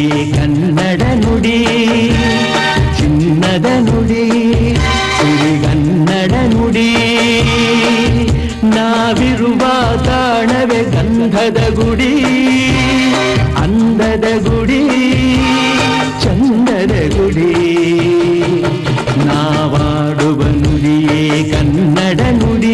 ಕನ್ನಡ ನುಡಿ ಚಿನ್ನದ ನುಡಿ ಸಿರಿಗನ್ನಡ ನುಡಿ ನಾವಿರುವ ತಾಣವೇ ಗಂಧದ ಗುಡಿ ಅಂದದ ಗುಡಿ ಚಂದದ ಗುಡಿ ನಾವಾಡುವ ನುಡಿಯೇ ಕನ್ನಡ ನುಡಿ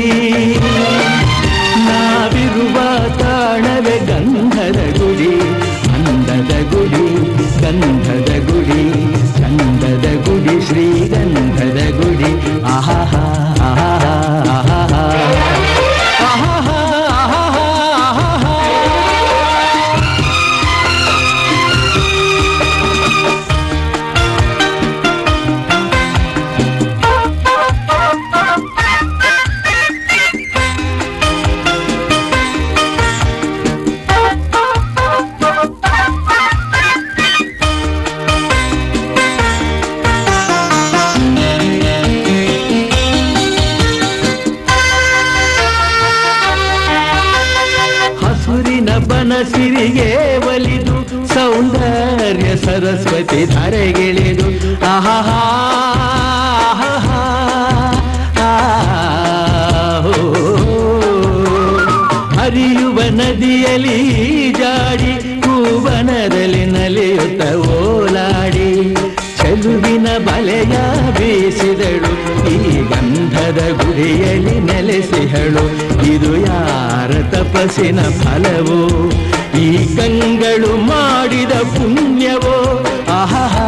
ನಾವಿರುವ ತಾಣವೇ ಗಂಧದ ಗುಡಿ ಅಂದದ ಗುಡಿ ಗಂಧದ ಗುಡಿ ಚಂದದ ಗುಡಿ ಶ್ರೀಗಂಧದ ಗುಡಿ ಆಹಾ ಆಹಾ ಆಹಾ ಆಹಾ ಆಹಾ ಹಸುರಿನ ಬನಸಿರಿಗೆ ಒಲಿದು ಸೌಂದರ್ಯ ಸರಸ್ವತಿ ಧರೆಗಿಳಿದು ಆಹಾ ಆಹಾ, ಆಹೋ. ಹರಿಯುವ ನದಿಯಲ್ಲಿ ಜಾಡಿ ಹೂವನದಲ್ಲಿ ನಲಿಯುತ್ತ ಓಲಾಡಿ ಚೆಲುವಿನ ಬಲೆಯ ಬೀಸಿದಳು ಈ ಗಂಧದ ಗುಡಿಯಲ್ಲಿ ನೆಲೆಸಿಹಳು ಇದು ಯಾರ ತಪಸ್ಸಿನ ಫಲವೋ ಈ ಗಂಗಳು ಮಾಡಿದ ಪುಣ್ಯವೋ ಆಹಾ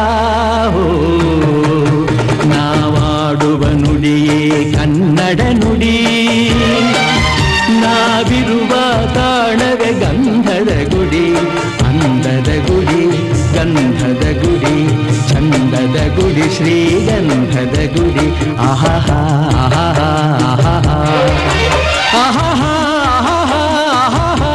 ನಾವಾಡುವ ನುಡಿಯೇ ಕನ್ನಡ ನುಡಿ ನಾವಿರುವ ತಾಣವೇ ಗಂಧದ ಗುಡಿ ಅಂದದ ಗುಡಿ ಗಂಧದ ಗುಡಿ ಚಂದದ ಗುಡಿ ಶ್ರೀಗಂಧದ ಗುಡಿ ಆಹಾ ಆಹಾ ಆಹಾ ಆಹಾ ಆಹಾ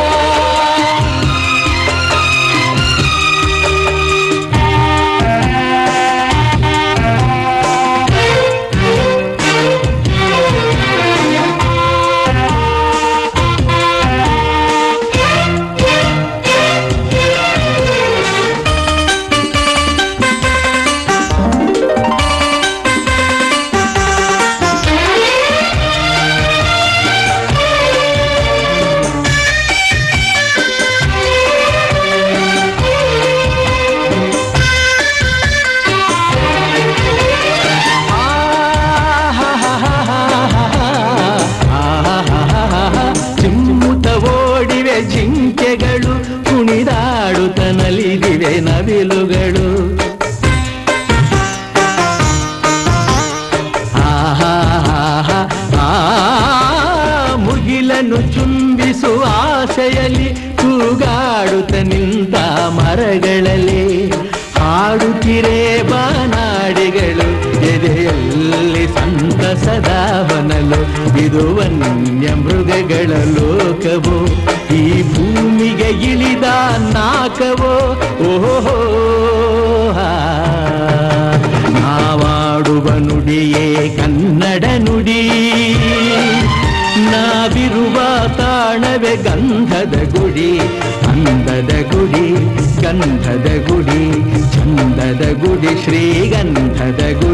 ಚಿಮ್ಮುತ್ತ ಓಡಿವೆ ಜಿಂಕೆಗಳು ಕುಣಿದಾಡುತ್ತ ನಲಿದಿವೆ ನವಿಲುಗಳು ಆಹಾಹಾಹಾ, ಆ ಮುಗಿಲನ್ನು ಚುಂಬಿಸುವ ಆಸೆಯಲ್ಲಿ ತೂಗಾಡುತ್ತ ನಿಂತ ಮರಗಳಲ್ಲಿ ಹಾಡುತ್ತಿರೇ ಬಾನಾಡಿಗಳು ಎದೆಯಲ್ಲಿ ಸಂತಸದ ಹೊನಲು ಇದು ವನ್ಯ ಮೃಗಗಳ ಲೋಕವೋ ಈ ಭೂಮಿಗೆ ಇಳಿದ ನಾಕವೋ ಓಹೋ ನಾವಾಡುವ ನುಡಿಯೇ ಕನ್ನಡ ನುಡಿ ನಾವಿರುವ ತಾಣವೇ ಗಂಧದ ಗುಡಿ ಅಂದದ ಗುಡಿ ಗಂಧದ ಗುಡಿ ಚಂದದ ಗುಡಿ ಶ್ರೀಗಂಧದ ಗುಡಿ